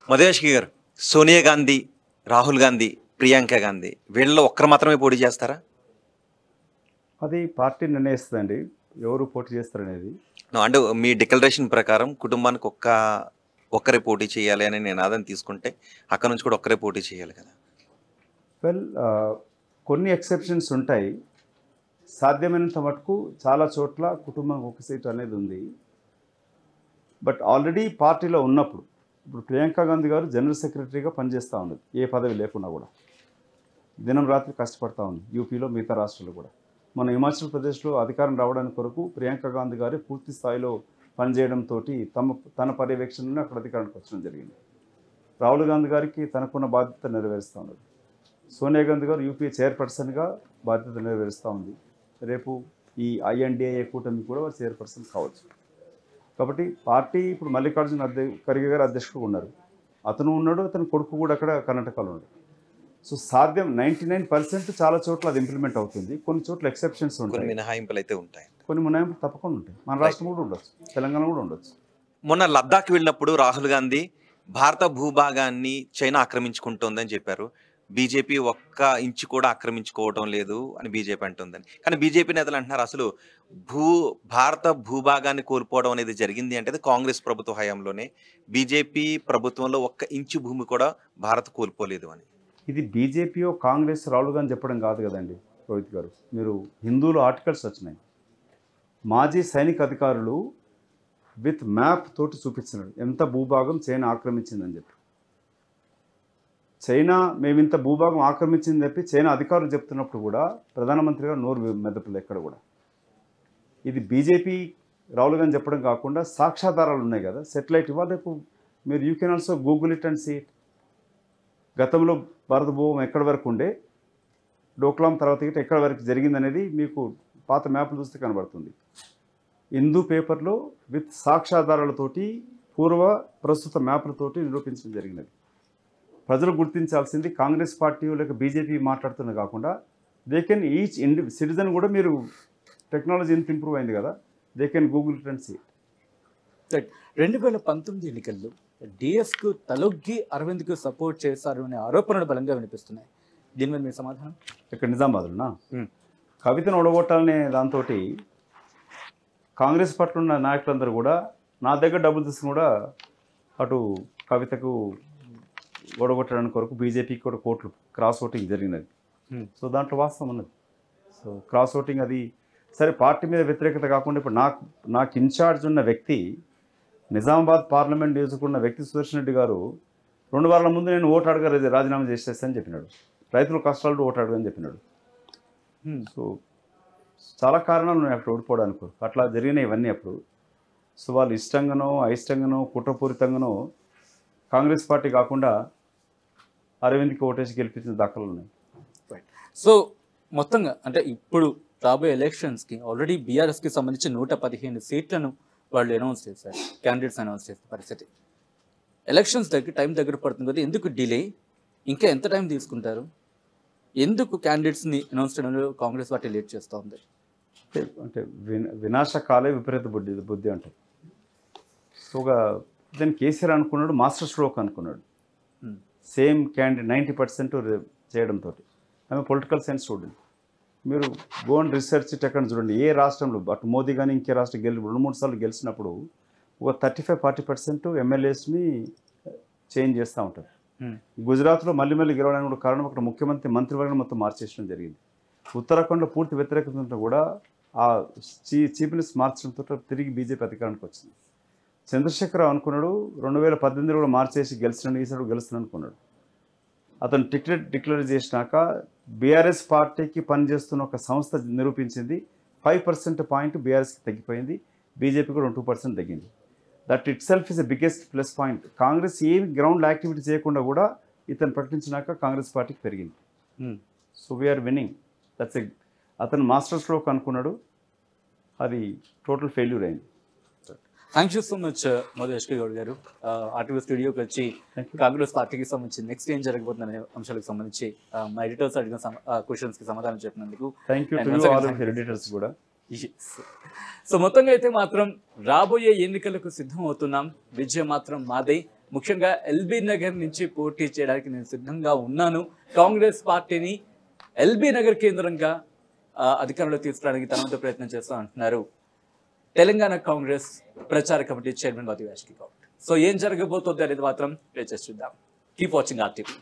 మధువేష్కి గారు సోనియా గాంధీ రాహుల్ గాంధీ ప్రియాంక గాంధీ వీళ్ళలో ఒక్కరు మాత్రమే పోటీ చేస్తారా అది పార్టీ నిర్ణయిస్తుందండి ఎవరు పోటీ చేస్తారనేది No, అంటే మీ డిక్లరేషన్ ప్రకారం కుటుంబానికి ఒక్క ఒక్కరే పోటీ చేయాలి అని నేను ఆదాన్ని తీసుకుంటే అక్కడ నుంచి కూడా ఒక్కరే పోటీ చేయాలి కదా వెల్ కొన్ని ఎక్సెప్షన్స్ ఉంటాయి సాధ్యమైనంత మటుకు చాలా చోట్ల కుటుంబం ఒక సీట్ అనేది ఉంది బట్ ఆల్రెడీ పార్టీలో ఉన్నప్పుడు ఇప్పుడు ప్రియాంక గాంధీ గారు జనరల్ సెక్రటరీగా పనిచేస్తూ ఉన్నది ఏ పదవి లేకున్నా కూడా దినం రాత్రి కష్టపడతా ఉంది యూపీలో మిగతా రాష్ట్రాలు కూడా మన హిమాచల్ ప్రదేశ్లో అధికారం రావడానికి కొరకు ప్రియాంక గాంధీ గారు పూర్తి స్థాయిలో పనిచేయడంతో తమ తన పర్యవేక్షణలోనే అక్కడ అధికారానికి వచ్చడం జరిగింది రాహుల్ గాంధీ గారికి తనకున్న బాధ్యత నెరవేరుస్తూ ఉన్నది సోనియా గాంధీ గారు యూపీఏ చైర్పర్సన్గా బాధ్యత నెరవేరుస్తూ ఉంది రేపు ఈ ఐఎన్డిఏ కూటమి కూడా వారు చైర్పర్సన్ కావచ్చు కాబట్టి పార్టీ ఇప్పుడు మల్లికార్జున అధ్య ఖర్గే గారు అధ్యక్షుడు ఉన్నారు అతను ఉన్నాడు అతని కొడుకు కూడా అక్కడ కర్ణాటకలో ఉన్నాడు సో సాధ్యం నైంటీ నైన్ పర్సెంట్ చాలా చోట్ల అది ఇంప్లిమెంట్ అవుతుంది కొన్ని చోట్ల ఎక్సెప్షన్స్ కొన్ని ఉంటాయి మినహాయింపులు అయితే ఉంటాయి కొన్ని మునాయింపులు తప్పకుండా ఉంటాయి మన రాష్ట్రం కూడా ఉండొచ్చు తెలంగాణ కూడా ఉండొచ్చు మొన్న లద్దాఖ్ వెళ్ళినప్పుడు రాహుల్ గాంధీ భారత భూభాగాన్ని చైనా ఆక్రమించుకుంటోందని చెప్పారు బీజేపీ ఒక్క ఇంచు కూడా ఆక్రమించుకోవడం లేదు అని బీజేపీ అంటుందని కానీ బీజేపీ నేతలు అంటున్నారు అసలు భూ భారత భూభాగాన్ని కోల్పోవడం అనేది జరిగింది అంటే అది కాంగ్రెస్ ప్రభుత్వ హయాంలోనే బీజేపీ ప్రభుత్వంలో ఒక్క ఇంచు భూమి కూడా భారత్ కోల్పోలేదు అని ఇది బీజేపీయో కాంగ్రెస్ రాహుల్ గాంధీ చెప్పడం కాదు కదండి రోహిత్ గారు మీరు హిందువులు ఆర్టికల్స్ వచ్చినాయి మాజీ సైనిక అధికారులు విత్ మ్యాప్ తోటి చూపించినాడు ఎంత భూభాగం చైనా ఆక్రమించిందని చెప్పి చైనా మేము ఇంత భూభాగం ఆక్రమించిందని చెప్పి చైనా అధికారులు చెప్తున్నప్పుడు కూడా ప్రధానమంత్రి గారు నోరు మెదపలేదు ఎక్కడ కూడా ఇది బీజేపీ రాహుల్ గాంధీ చెప్పడం కాకుండా సాక్ష్యాధారాలు ఉన్నాయి కదా సెటిలైట్ ఇవాళ రేపు మీరు you can also Google it and see it గతంలో భారత భూమి ఎక్కడి వరకు ఉండే డోక్లాం తర్వాత ఇటు ఎక్కడి వరకు జరిగిందనేది మీకు పాత మ్యాప్లు చూస్తే కనబడుతుంది హిందూ పేపర్లో విత్ సాక్ష్యాధారాలతోటి పూర్వ ప్రస్తుత మ్యాప్లతోటి నిరూపించడం జరిగినది ప్రజలు గుర్తించాల్సింది కాంగ్రెస్ పార్టీ లేక బీజేపీ మాట్లాడుతున్న కాకుండా they can each individual citizen కూడా మీరు టెక్నాలజీ ఎంత ఇంప్రూవ్ అయింది కదా they can Google it and see రెండు వేల పంతొమ్మిది ఎన్నికల్లో డిఎస్కు తలొగ్గి అరవింద్కు సపోర్ట్ చేశారు అనే ఆరోపణలు బలంగా వినిపిస్తున్నాయి దీని మీద మీ సమాధానం ఇక్కడ నిజామాబాద్లోనా Hmm. కవితను ఓడగొట్టాలనే దాంతో కాంగ్రెస్ పట్ల ఉన్న నాయకులందరూ కూడా నా దగ్గర డబ్బులు తీసుకుని కూడా అటు కవితకు ఓడగొట్టడానికి కొరకు బీజేపీకి కూడా కోట్లు క్రాస్ ఓటింగ్ జరిగినది Hmm. సో దాంట్లో వాస్తవం ఉన్నది సో క్రాస్ ఓటింగ్ అది సరే పార్టీ మీద వ్యతిరేకత కాకుండా ఇప్పుడు నాకు నాకు ఇన్ఛార్జ్ ఉన్న వ్యక్తి నిజామాబాద్ పార్లమెంట్ నియోజకవర్గం వ్యక్తి సుదర్శన్ రెడ్డి గారు రెండు వారాల ముందు నేను ఓటు అడగ రాజీనామా చేసేస్తానని చెప్పినాడు రైతుల కష్టాలు ఓటు అడగని చెప్పినాడు సో చాలా కారణాలు ఉన్నాయి అక్కడ ఓడిపోవడానికి అట్లా జరిగినాయి ఇవన్నీ అప్పుడు సో వాళ్ళు ఇష్టంగానో అయిష్టంగానో కుట్రపూరితంగానో కాంగ్రెస్ పార్టీ కాకుండా అరవింద్కి ఓటేసి గెలిపించిన దాఖలు ఉన్నాయి సో మొత్తంగా అంటే ఇప్పుడు రాబోయే ఎలక్షన్స్కి ఆల్రెడీ బీఆర్ఎస్కి సంబంధించి నూట పదిహేను సీట్లను వాళ్ళు అనౌన్స్ చేశారు క్యాండిడేట్స్ అనౌన్స్ చేసిన పరిస్థితి ఎలక్షన్స్ దగ్గర టైం దగ్గర పడుతుంది కదా ఎందుకు డిలే ఇంకా ఎంత టైం తీసుకుంటారు ఎందుకు క్యాండిడేట్స్ని అనౌన్స్ చేయడంలో కాంగ్రెస్ పార్టీ లేట్ చేస్తూ ఉంది అంటే అంటే విన వినాశకాలే విపరీత బుద్ధి బుద్ధి అంటారు సో ఒక దాన్ని కేసీఆర్ అనుకున్నాడు మాస్టర్ స్ట్రోక్ అనుకున్నాడు Hmm. Same candidate ninety percent చేయడంతో ఆమె పొలిటికల్ సైన్స్ స్టూడెంట్ మీరు గోన్ రీసెర్చ్ ఎక్కడ చూడండి ఏ రాష్ట్రంలో అటు మోదీ కానీ ఇంకే రాష్ట్రం గెలి రెండు మూడు సార్లు గెలిచినప్పుడు ఒక థర్టీ ఫైవ్ ఫార్టీ పర్సెంట్ ఎమ్మెల్యేస్ని చేంజ్ చేస్తూ ఉంటారు Hmm. గుజరాత్లో మళ్ళీ మళ్ళీ గెలవడానికి కూడా కారణం అక్కడ ముఖ్యమంత్రి మంత్రివర్గం మొత్తం మార్చేయడం జరిగింది ఉత్తరాఖండ్లో పూర్తి వ్యతిరేకత ఉంటే కూడా ఆ చీ చీఫ్ మినిస్టర్ మార్చడంతో తిరిగి బీజేపీ అధికారానికి వచ్చింది చంద్రశేఖరరావు అనుకున్నాడు రెండు వేల పద్దెనిమిదిలో కూడా మార్చేసి గెలిచినాడు ఈసారి గెలుస్తున్నాడు అనుకున్నాడు అతను టికెట్ డిక్లేర్ చేసినాక బీఆర్ఎస్ పార్టీకి పనిచేస్తున్న ఒక సంస్థ నిరూపించింది ఫైవ్ పర్సెంట్ పాయింట్ బీఆర్ఎస్కి తగ్గిపోయింది బీజేపీ కూడా టూ పర్సెంట్ తగ్గింది that itself is the biggest plus point Congress ఏమి గ్రౌండ్ యాక్టివిటీ చేయకుండా కూడా ఇతను ప్రకటించినాక కాంగ్రెస్ పార్టీకి పెరిగింది so we're winning that's a అతను మాస్టర్ స్ట్రోక్ అనుకున్నాడు అది టోటల్ ఫెయిల్యూర్ అయింది thank you so much Madhu Yaskhi Goud గారు ఆర్టీవీ స్టూడియోకి వచ్చి Thank you. కాంగ్రెస్ పార్టీకి సంబంధించి నెక్స్ట్ ఏం జరగబోతుంది అనే అంశాలకు సంబంధించి ఆ, మా ఎడిటర్స్ అడిగిన క్వశ్చన్స్ కి సమాధానం చెప్పినందుకు thank you And to once again, all thank you. Editors కూడా సో మొత్తంగా అయితే మాత్రం రాబోయే ఎన్నికలకు సిద్ధం అవుతున్నాం విజయం మాత్రం మాదే ముఖ్యంగా ఎల్బీ నగర్ నుంచి పోటీ చేయడానికి నేను సిద్ధంగా ఉన్నాను కాంగ్రెస్ పార్టీని ఎల్బీ నగర్ కేంద్రంగా ఆ, అధికారంలో తీసుకురావడానికి తన వంతు ప్రయత్నం చేస్తా అంటున్నారు తెలంగాణ కాంగ్రెస్ ప్రచార committee chairman Madhu Yaskhi Goud so ఏం జరగబోతోంది అనేది మాత్రం వేచి చూద్దాం కీప్ వాచింగ్ ఆర్టీవీ